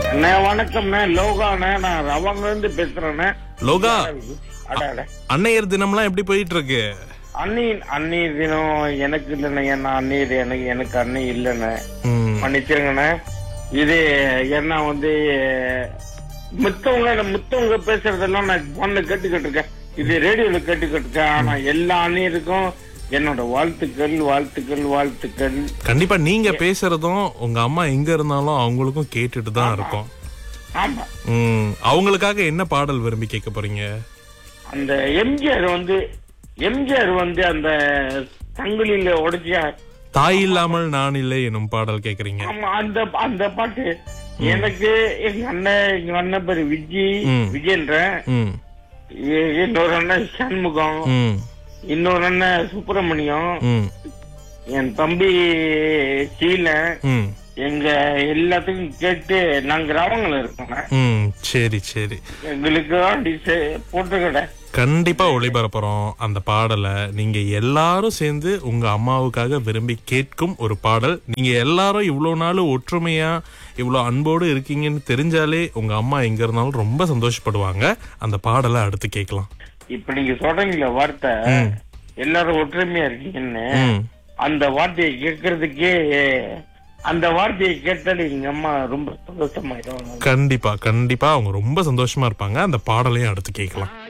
அண்ணே வணக்கம்ண்ணே லோகாண்ணே நான் ரவங்க இருந்து பேசுறேண்ணே லோகா அட அட அன்னையர் தினம்லாம் எப்படி போயிட்டு இருக்கு அண்ணி அண்ணி தினம் எனக்கு இல்லைண்ணே ஏன்னா அண்ணி இது எனக்கு எனக்கு அண்ணி இல்லைண்ணே ம், மன்னிச்சிருங்கண்ணே இது என்ன வந்து மித்தவங்க மித்தவங்க பேசுறதெல்லாம் நான் போன்ல கேட்டுக்கிட்டு இருக்கேன் இது ரேடியோல கேட்டுக்கிட்டு இருக்கேன் ஆனா எல்லா அண்ணியருக்கும் என்னோட வாழ்த்துக்கள் வாழ்த்துக்கள் வாழ்த்துக்கள் கண்டிப்பா நீங்க பேசுறதும் உங்க அம்மா எங்க இருந்தாலும் அவங்களுக்கும் கேட்டுட்டு தான் இருக்கும் ஆமா ம், அவங்களுக்காக என்ன பாடல் விரும்பி கேட்க போறீங்க அந்த எம்ஜிஆர் வந்து எம்ஜிஆர் வந்து அந்த சங்கிலியில உடைச்சா தாய் இல்லாமல் நான் இல்லை எனும் பாடல் கேக்குறீங்க ஆமா அந்த அந்த பாட்டு எனக்கு எங்க அண்ணன் எங்க அண்ணன் பேரு விஜய் ம். விஜயன்றேன் ம், இ- இன்னொரு அண்ணன் சண்முகம் ம், இன்னொரு அண்ணன் சுப்பிரமணியம் ம், என் தம்பி சீலன் ம், எங்க எல்லாத்துக்கும் கேட்டு நாங்க கிராமங்கள்ல இருக்கோங்க ம், சரி சரி எங்களுக்கு தான் டிசை போட்டுக்கடை கண்டிப்பா ஒளிபரப்புறோம் அந்த பாடலை நீங்க எல்லாரும் சேர்ந்து உங்க அம்மாவுக்காக விரும்பி கேட்கும் ஒரு பாடல் நீங்க எல்லாரும் இவ்வளவு நாள் ஒற்றுமையா இவ்வளவு அன்போடு இருக்கீங்கன்னு தெரிஞ்சாலே உங்க அம்மா எங்க இருந்தாலும் ரொம்ப சந்தோஷப்படுவாங்க அந்த பாடலை அடுத்து கேட்கலாம் இப்ப நீங்க சொல்றீங்களா வார்த்தை எல்லாரும் ஒற்றுமையா இருக்கீங்கன்னு ம். அந்த வார்த்தையை கேட்கறதுக்கே அந்த வார்த்தையை கேட்டாலே எங்க அம்மா ரொம்ப சந்தோஷமாயிடும் கண்டிப்பா கண்டிப்பா அவங்க ரொம்ப சந்தோஷமா இருப்பாங்க அந்த பாடலையும் அடுத்து கேட்கலாம்